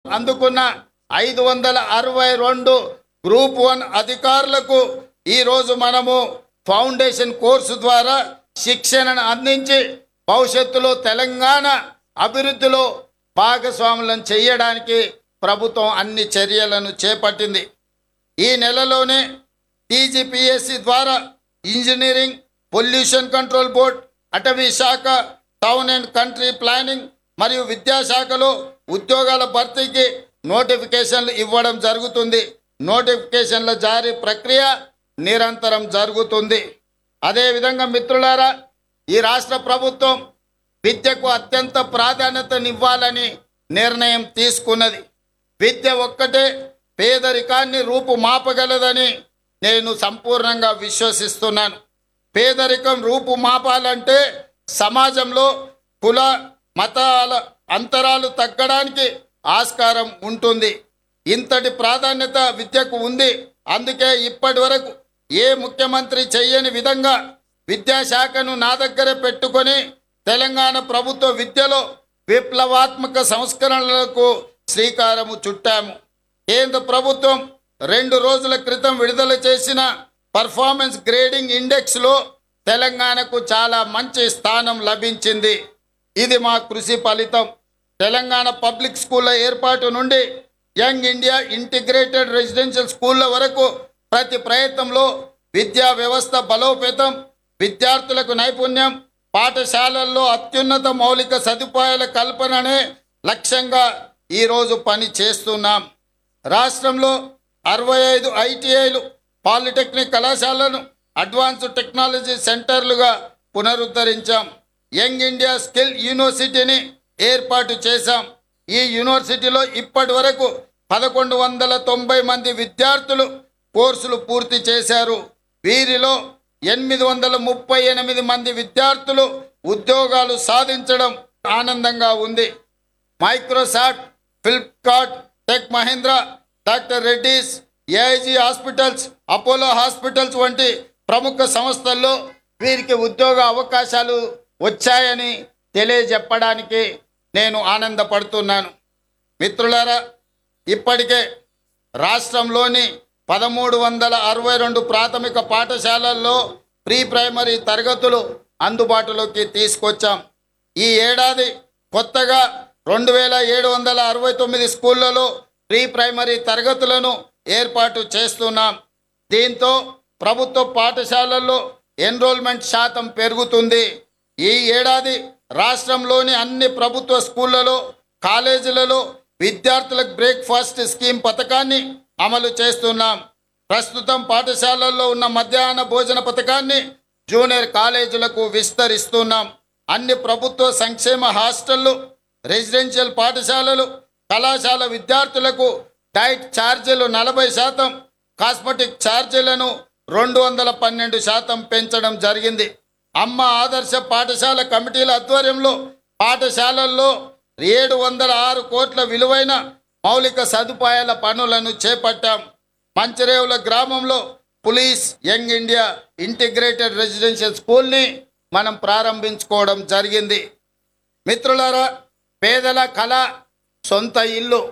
అందుకున్న ఐదు వందల అరవై రెండు గ్రూప్ వన్ అధికారులకు ఈరోజు మనము ఫౌండేషన్ కోర్సు ద్వారా శిక్షణను అందించి భవిష్యత్తులో తెలంగాణ అభివృద్ధిలో భాగస్వాములను చేయడానికి ప్రభుత్వం అన్ని చర్యలను చేపట్టింది ఈ నెలలోనే టీజీపీఎస్సి ద్వారా ఇంజనీరింగ్ పొల్యూషన్ కంట్రోల్ బోర్డ్ అటవీ శాఖ టౌన్ అండ్ కంట్రీ ప్లానింగ్ మరియు విద్యాశాఖలో ఉద్యోగాల భర్తీకి నోటిఫికేషన్లు ఇవ్వడం జరుగుతుంది నోటిఫికేషన్ల జారీ ప్రక్రియ నిరంతరం జరుగుతుంది అదేవిధంగా మిత్రులారా ఈ రాష్ట్ర ప్రభుత్వం విద్యకు అత్యంత ప్రాధాన్యతనివ్వాలని నిర్ణయం తీసుకున్నది విద్య ఒక్కటే పేదరికాన్ని రూపుమాపగలదని నేను సంపూర్ణంగా విశ్వసిస్తున్నాను పేదరికం రూపుమాపాలంటే సమాజంలో కుల మతాల అంతరాలు తగ్గడానికి ఆస్కారం ఉంటుంది ఇంతటి ప్రాధాన్యత విద్యకు ఉంది అందుకే ఇప్పటి వరకు ఏ ముఖ్యమంత్రి చెయ్యని విధంగా విద్యాశాఖను నా దగ్గరే పెట్టుకొని తెలంగాణ ప్రభుత్వ విద్యలో విప్లవాత్మక సంస్కరణలకు శ్రీకారము చుట్టాము కేంద్ర ప్రభుత్వం రెండు రోజుల క్రితం విడుదల చేసిన పర్ఫార్మెన్స్ గ్రేడింగ్ ఇండెక్స్లో తెలంగాణకు చాలా మంచి స్థానం లభించింది ఇది మా కృషి ఫలితం తెలంగాణ పబ్లిక్ స్కూళ్ళ ఏర్పాటు నుండి యంగ్ ఇండియా ఇంటిగ్రేటెడ్ రెసిడెన్షియల్ స్కూళ్ళ వరకు ప్రతి ప్రయత్నంలో విద్యా వ్యవస్థ బలోపేతం విద్యార్థులకు నైపుణ్యం పాఠశాలల్లో అత్యున్నత మౌలిక సదుపాయాల కల్పననే లక్ష్యంగా ఈరోజు పని చేస్తున్నాం రాష్ట్రంలో అరవై ఐదు ఐటీఐలు పాలిటెక్నిక్ కళాశాలను అడ్వాన్స్డ్ టెక్నాలజీ సెంటర్లుగా పునరుద్ధరించాం యంగ్ ఇండియా స్కిల్ యూనివర్సిటీని ఏర్పాటు చేశాం ఈ యూనివర్సిటీలో ఇప్పటి వరకు పదకొండు వందల తొంభై మంది విద్యార్థులు కోర్సులు పూర్తి చేశారు వీరిలో ఎనిమిది వందల ముప్పై ఎనిమిది మంది విద్యార్థులు ఉద్యోగాలు సాధించడం ఆనందంగా ఉంది Microsoft Flipkart tech Mahindra doctor Reddy's AIG hospitals Apollo hospitals వంటి ప్రముఖ సంస్థల్లో వీరికి ఉద్యోగ అవకాశాలు వచ్చాయని తెలియజెప్పడానికి నేను ఆనందపడుతున్నాను మిత్రులారా ఇప్పటికే రాష్ట్రంలోని పదమూడు వందల అరవై రెండు ప్రాథమిక పాఠశాలల్లో ప్రీ ప్రైమరీ తరగతులు అందుబాటులోకి తీసుకొచ్చాం ఈ ఏడాది కొత్తగా రెండు వేల ఏడు వందల అరవై తొమ్మిది స్కూళ్లలో ప్రీ ప్రైమరీ తరగతులను ఏర్పాటు చేస్తున్నాం దీంతో ప్రభుత్వ పాఠశాలల్లో ఎన్రోల్మెంట్ శాతం పెరుగుతుంది ఈ ఏడాది రాష్ట్రంలోని అన్ని ప్రభుత్వ స్కూళ్లలో కాలేజీలలో విద్యార్థులకు బ్రేక్ఫాస్ట్ స్కీమ్ పథకాన్ని అమలు చేస్తున్నాం ప్రస్తుతం పాఠశాలల్లో ఉన్న మధ్యాహ్న భోజన పథకాన్ని జూనియర్ కాలేజీలకు విస్తరిస్తున్నాం అన్ని ప్రభుత్వ సంక్షేమ హాస్టళ్లు రెసిడెన్షియల్ పాఠశాలలు కళాశాల విద్యార్థులకు డైట్ ఛార్జీలు నలభై శాతం కాస్మెటిక్ ఛార్జీలను రెండు వందల పన్నెండు శాతం పెంచడం జరిగింది అమ్మ ఆదర్శ పాఠశాల కమిటీల ఆధ్వర్యంలో పాఠశాలల్లో ఏడు వందల ఆరు కోట్ల విలువైన మౌలిక సదుపాయాల పనులను చేపట్టాం మంచిరేవుల గ్రామంలో police young India integrated residential స్కూల్ని మనం ప్రారంభించుకోవడం జరిగింది మిత్రులారా పేదల కళ సొంత ఇల్లు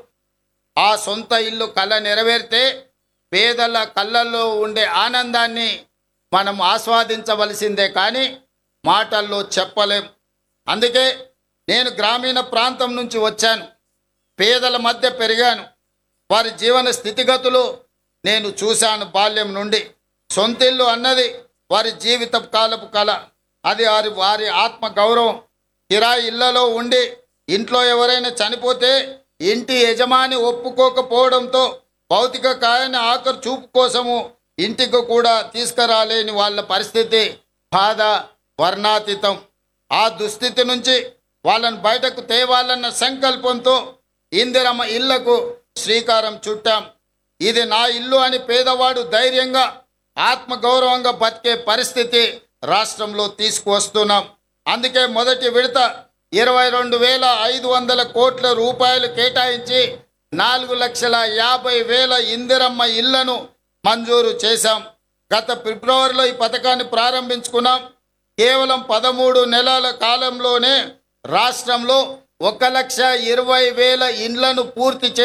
ఆ సొంత ఇల్లు కళ నెరవేరితే పేదల కళ్ళల్లో ఉండే ఆనందాన్ని మనం ఆస్వాదించవలసిందే కానీ మాటల్లో చెప్పలేం అందుకే నేను గ్రామీణ ప్రాంతం నుంచి వచ్చాను పేదల మధ్య పెరిగాను వారి జీవన స్థితిగతులు నేను చూశాను బాల్యం నుండి సొంతిల్లు అన్నది వారి జీవిత కాలపు కళ అది వారి వారి ఆత్మ గౌరవం కిరాయి ఇళ్లలో ఉండి ఇంట్లో ఎవరైనా చనిపోతే ఇంటి యజమాని ఒప్పుకోకపోవడంతో భౌతిక కాయాన్ని ఆఖరు చూపు కోసము ఇంటికి కూడా తీసుకురాలేని వాళ్ళ పరిస్థితి బాధ వర్ణాతీతం ఆ దుస్థితి నుంచి వాళ్ళని బయటకు తేవాలన్న సంకల్పంతో ఇందిరమ్మ ఇళ్లకు శ్రీకారం చుట్టాం ఇది నా ఇల్లు అని పేదవాడు ధైర్యంగా ఆత్మగౌరవంగా బతికే పరిస్థితి రాష్ట్రంలో తీసుకువస్తున్నాం అందుకే మొదటి విడత ఇరవై రెండు వేల ఐదు వందల కోట్ల రూపాయలు కేటాయించి నాలుగు లక్షల యాభై వేల ఇందిరమ్మ ఇళ్లను మంజూరు చేశాం గత ఫిబ్రవరిలో ఈ పథకాన్ని ప్రారంభించుకున్నాం కేవలం పదమూడు నెలల కాలంలోనే రాష్ట్రంలో ఒక లక్ష ఇరవై వేల ఇండ్లను పూర్తి చే